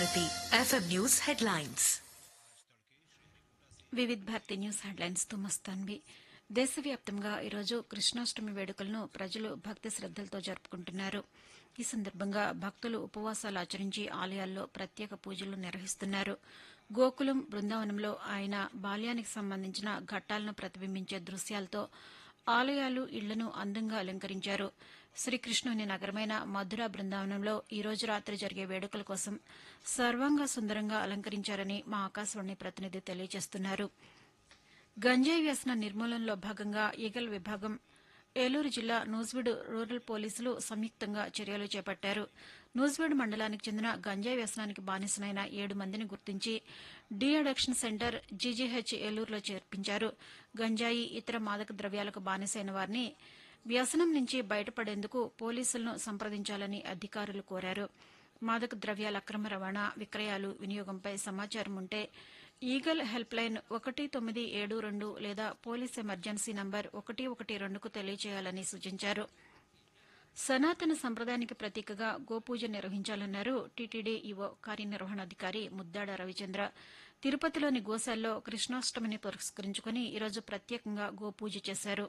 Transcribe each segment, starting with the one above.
Bharati FM news headlines Vividh Bharati news headlines తో మస్తాన్వి దేశవ్యాప్తంగా ఈరోజు కృష్ణాష్టమి వేడుకలను ప్రజలు భక్తి శ్రద్దలతో జరుపుకుంటున్నారు ఈ సందర్భంగా భక్తులు ఉపవాసాలు ఆచరించి ఆలయాల్లో ప్రత్యేక పూజలు నిర్వహిస్తున్నారు గోకులం బృందావనంలో ఆయన బాల్యానికి సంబంధించిన ఘట్టాలను ప్రతిబింబించే దృశ్యాలతో ఆలయాలు ఇళ్లను అందంగా అలంకరించారు శ్రీకృష్ణుని నగరమైన మధుర బృందావనంలో ఈ రోజు రాత్రి జరిగే వేడుకల కోసం సర్వాంగ సుందరంగా అలంకరించారని మా ఆకాశవాణి ప్రతినిధి తెలియజేస్తున్నారు గంజాయి వ్యసన నిర్మూలనలో భాగంగా ఈగల్ విభాగం ఏలూరు జిల్లా నూజివీడు రూరల్ పోలీసులు సంయుక్తంగా చర్యలు చేపట్టారు నూజివీడు మండలానికి చెందిన గంజాయి వ్యసనానికి బానిసనైన ఏడు మందిని గుర్తించి డీ అడక్షన్ సెంటర్ జీజీహెచ్ ఏలూరులో చేర్పించారు గంజాయి ఇతర మాదక ద్రవ్యాలకు బానిసైన వారిని వ్యసనం నుంచి బయటపడేందుకు పోలీసులను సంప్రదించాలని అధికారులు కోరారు మాదక ద్రవ్యాల అక్రమ రవాణా విక్రయాలు వినియోగంపై సమాచారం ఉంటే ఈగల్ హెల్ప్ లైన్ ఒకటి తొమ్మిది ఏడు రెండు లేదా పోలీస్ ఎమర్జెన్సీ నంబర్ ఒకటి ఒకటి రెండుకు తెలియజేయాలని సూచించారు సనాతన సంప్రదాయానికి ప్రతీకగా గోపూజ నిర్వహించాలన్నారు టీటీడీ ఈవో కార్యనిర్వహణాధికారి ముద్దాడ రవిచంద్ర తిరుపతిలోని గోశాల్లో కృష్ణాష్టమిని పురస్కరించుకుని ఈరోజు ప్రత్యేకంగా గోపూజ చేశారు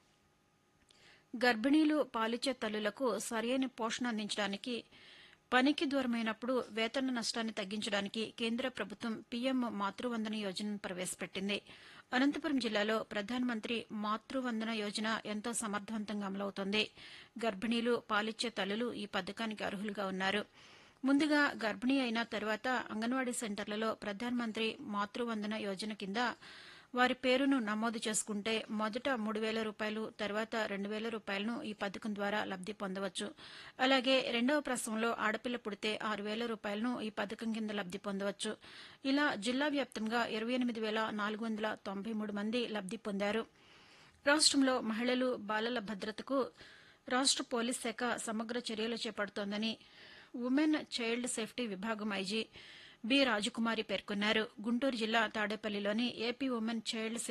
గర్భిణీలు పాలిచ్చే తల్లులకు సరైన పోషణ అందించడానికి పనికి దూరమైనప్పుడు వేతన నష్టాన్ని తగ్గించడానికి కేంద్ర ప్రభుత్వం పీఎం మాతృవందన యోజనను ప్రవేశపెట్టింది అనంతపురం జిల్లాలో ప్రధానమంత్రి మాతృవందన యోజన ఎంతో సమర్థవంతంగా అమలవుతోంది గర్భిణీలు పాలిచ్చే తల్లులు ఈ పథకానికి అర్హులుగా ఉన్నారు ముందుగా గర్భిణీ అయిన తర్వాత అంగన్వాడీ సెంటర్లలో ప్రధానమంత్రి మాతృవందన యోజన కింద వారి పేరును నమోదు చేసుకుంటే మొదట మూడు వేల రూపాయలు తర్వాత రెండు వేల రూపాయలను ఈ పథకం ద్వారా లబ్ది పొందవచ్చు అలాగే రెండవ ప్రసవంలో ఆడపిల్ల పుడితే ఆరు వేల రూపాయలను ఈ పథకం కింద లబ్ది పొందవచ్చు ఇలా జిల్లా వ్యాప్తంగా ఇరవై ఎనిమిది వేల నాలుగు వందల తొంభై మూడు మంది లబ్ది పొందారు రాష్ట్రంలో మహిళలు బాలల భద్రతకు రాష్ట్ర పోలీస్ శాఖ సమగ్ర చర్యలు చేపడుతోందని ఉమెన్ చైల్డ్ సేఫ్టీ విభాగం ఐజీ బి రాజకుమారి పేర్కొన్నారు గుంటూరు జిల్లా తాడేపల్లిలోని ఏపీ ఉమెన్ చైల్డ్